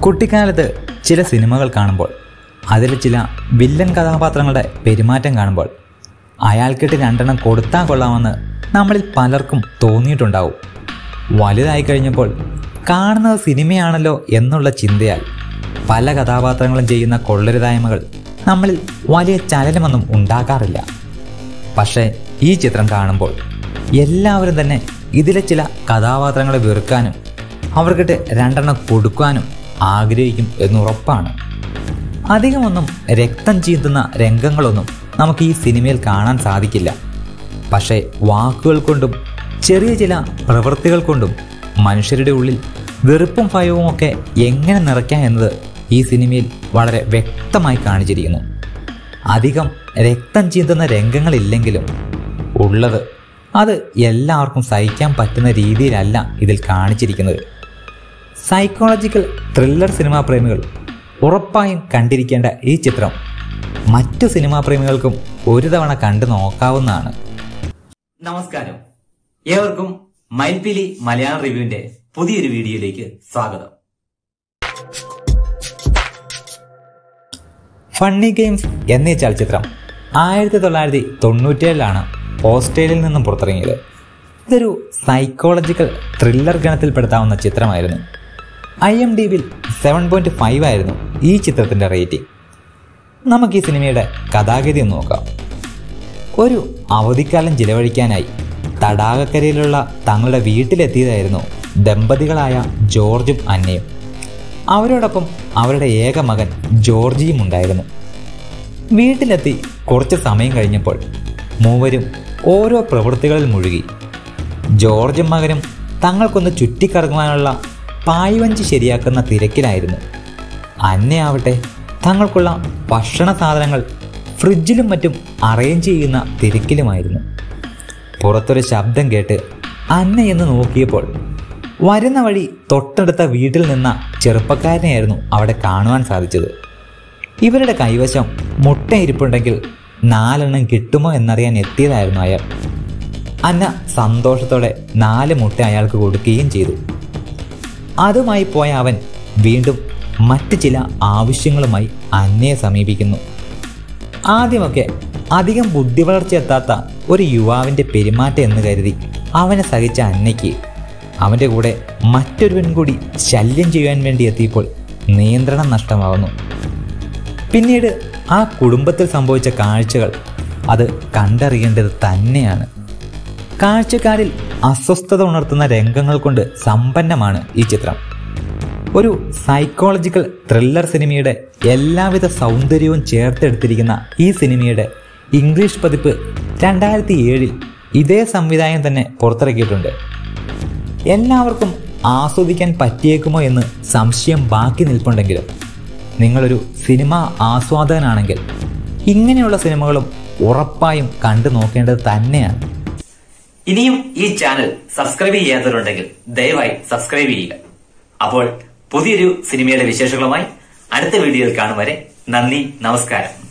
കുട്ടിക്കാലത്ത് ചില സിനിമകൾ കാണുമ്പോൾ അതിൽ ചില വില്ലൻ കഥാപാത്രങ്ങളുടെ പെരുമാറ്റം കാണുമ്പോൾ അയാൾക്കിട്ട് രണ്ടെണ്ണം കൊടുത്താൽ കൊള്ളാമെന്ന് നമ്മളിൽ പലർക്കും തോന്നിയിട്ടുണ്ടാവും വലുതായി കഴിഞ്ഞപ്പോൾ കാണുന്നത് സിനിമയാണല്ലോ എന്നുള്ള ചിന്തയാൽ പല കഥാപാത്രങ്ങളും ചെയ്യുന്ന കൊള്ളരുതായ്മകൾ നമ്മളിൽ വലിയ ചലനമൊന്നും ഉണ്ടാക്കാറില്ല പക്ഷേ ഈ ചിത്രം കാണുമ്പോൾ എല്ലാവരും തന്നെ ഇതിലെ ചില കഥാപാത്രങ്ങളെ വെറുക്കാനും അവർക്കിട്ട് രണ്ടെണ്ണം കൊടുക്കാനും ആഗ്രഹിക്കും എന്നുറപ്പാണ് അധികമൊന്നും രക്തം ചീന്തുന്ന രംഗങ്ങളൊന്നും നമുക്ക് ഈ സിനിമയിൽ കാണാൻ സാധിക്കില്ല പക്ഷേ വാക്കുകൾ കൊണ്ടും ചെറിയ ചില പ്രവൃത്തികൾ കൊണ്ടും മനുഷ്യരുടെ ഉള്ളിൽ വെറുപ്പും ഭയവും ഒക്കെ എങ്ങനെ നിറയ്ക്കാം എന്നത് ഈ സിനിമയിൽ വളരെ വ്യക്തമായി കാണിച്ചിരിക്കുന്നു അധികം രക്തം ചീന്തുന്ന രംഗങ്ങളില്ലെങ്കിലും ഉള്ളത് അത് എല്ലാവർക്കും സഹിക്കാൻ പറ്റുന്ന രീതിയിലല്ല ഇതിൽ കാണിച്ചിരിക്കുന്നത് സൈക്കോളജിക്കൽ ത്രില്ലർ സിനിമാ പ്രേമികൾ ഉറപ്പായും കണ്ടിരിക്കേണ്ട ഈ ചിത്രം മറ്റു സിനിമാ പ്രേമികൾക്കും ഒരു തവണ കണ്ടു നോക്കാവുന്നതാണ് നമസ്കാരം ഏവർക്കും മൈൽപിലി മലയാളം റിവ്യൂവിന്റെ പുതിയൊരു വീഡിയോയിലേക്ക് സ്വാഗതം ഫണ്ണി ഗെയിംസ് എന്നീ ചലച്ചിത്രം ആയിരത്തി തൊള്ളായിരത്തി തൊണ്ണൂറ്റേഴിലാണ് ഓസ്ട്രേലിയയിൽ നിന്നും പുറത്തിറങ്ങിയത് ഇതൊരു സൈക്കോളജിക്കൽ ത്രില്ലർ ഗണത്തിൽപ്പെടുത്താവുന്ന ചിത്രമായിരുന്നു ഐ എം ഡി ബിൽ സെവൻ പോയിന്റ് ഫൈവ് ആയിരുന്നു ഈ ചിത്രത്തിൻ്റെ റേറ്റിംഗ് നമുക്ക് ഈ സിനിമയുടെ കഥാഗതി ഒന്ന് നോക്കാം ഒരു അവധിക്കാലം ചിലവഴിക്കാനായി തടാകക്കരയിലുള്ള തങ്ങളുടെ വീട്ടിലെത്തിയതായിരുന്നു ദമ്പതികളായ ജോർജും അന്നയും അവരോടൊപ്പം അവരുടെ ഏക മകൻ ജോർജിയും ഉണ്ടായിരുന്നു വീട്ടിലെത്തി കുറച്ച് സമയം കഴിഞ്ഞപ്പോൾ മൂവരും ഓരോ പ്രവൃത്തികളിൽ മുഴുകി ജോർജും മകനും തങ്ങൾക്കൊന്ന് ചുറ്റിക്കറങ്ങുവാനുള്ള പായ്വഞ്ചി ശരിയാക്കുന്ന തിരക്കിലായിരുന്നു അന്നയാവട്ടെ തങ്ങൾക്കുള്ള ഭക്ഷണ സാധനങ്ങൾ ഫ്രിഡ്ജിലും മറ്റും അറേഞ്ച് ചെയ്യുന്ന തിരക്കിലുമായിരുന്നു പുറത്തൊരു ശബ്ദം കേട്ട് അന്ന എന്ന് നോക്കിയപ്പോൾ വരുന്ന വഴി തൊട്ടടുത്ത വീട്ടിൽ നിന്ന ചെറുപ്പക്കാരനെയായിരുന്നു അവിടെ കാണുവാൻ സാധിച്ചത് ഇവരുടെ കൈവശം മുട്ട ഇരിപ്പുണ്ടെങ്കിൽ നാലെണ്ണം കിട്ടുമോ എന്നറിയാൻ എത്തിയതായിരുന്നു അയാൾ അന്ന സന്തോഷത്തോടെ നാല് മുട്ട അയാൾക്ക് കൊടുക്കുകയും ചെയ്തു അതുമായി പോയ അവൻ വീണ്ടും മറ്റ് ചില ആവശ്യങ്ങളുമായി അന്നയെ സമീപിക്കുന്നു ആദ്യമൊക്കെ അധികം ബുദ്ധി വളർച്ച എത്താത്ത ഒരു യുവാവിൻ്റെ പെരുമാറ്റം എന്ന് കരുതി അവനെ സഹിച്ച അന്നയ്ക്ക് അവൻ്റെ കൂടെ മറ്റൊരുവൻ കൂടി ശല്യം ചെയ്യാൻ വേണ്ടി എത്തിയപ്പോൾ നിയന്ത്രണം നഷ്ടമാകുന്നു പിന്നീട് ആ കുടുംബത്തിൽ സംഭവിച്ച കാഴ്ചകൾ അത് കണ്ടറിയേണ്ടത് തന്നെയാണ് കാഴ്ചക്കാരിൽ അസ്വസ്ഥത ഉണർത്തുന്ന രംഗങ്ങൾ കൊണ്ട് സമ്പന്നമാണ് ഈ ചിത്രം ഒരു സൈക്കോളജിക്കൽ ത്രില്ലർ സിനിമയുടെ എല്ലാവിധ സൗന്ദര്യവും ചേർത്തെടുത്തിരിക്കുന്ന ഈ സിനിമയുടെ ഇംഗ്ലീഷ് പതിപ്പ് രണ്ടായിരത്തി ഏഴിൽ ഇതേ സംവിധായകൻ തന്നെ പുറത്തിറക്കിയിട്ടുണ്ട് എല്ലാവർക്കും ആസ്വദിക്കാൻ പറ്റിയേക്കുമോ എന്ന് സംശയം ബാക്കി നിൽപ്പുണ്ടെങ്കിലും നിങ്ങളൊരു സിനിമ ആസ്വാദകനാണെങ്കിൽ ഇങ്ങനെയുള്ള സിനിമകളും ഉറപ്പായും കണ്ടു നോക്കേണ്ടത് തന്നെയാണ് ഇനിയും ഈ ചാനൽ സബ്സ്ക്രൈബ് ചെയ്യാത്തവരുണ്ടെങ്കിൽ ദയവായി സബ്സ്ക്രൈബ് ചെയ്യുക അപ്പോൾ പുതിയൊരു സിനിമയുടെ വിശേഷങ്ങളുമായി അടുത്ത വീഡിയോയിൽ കാണും വരെ നന്ദി നമസ്കാരം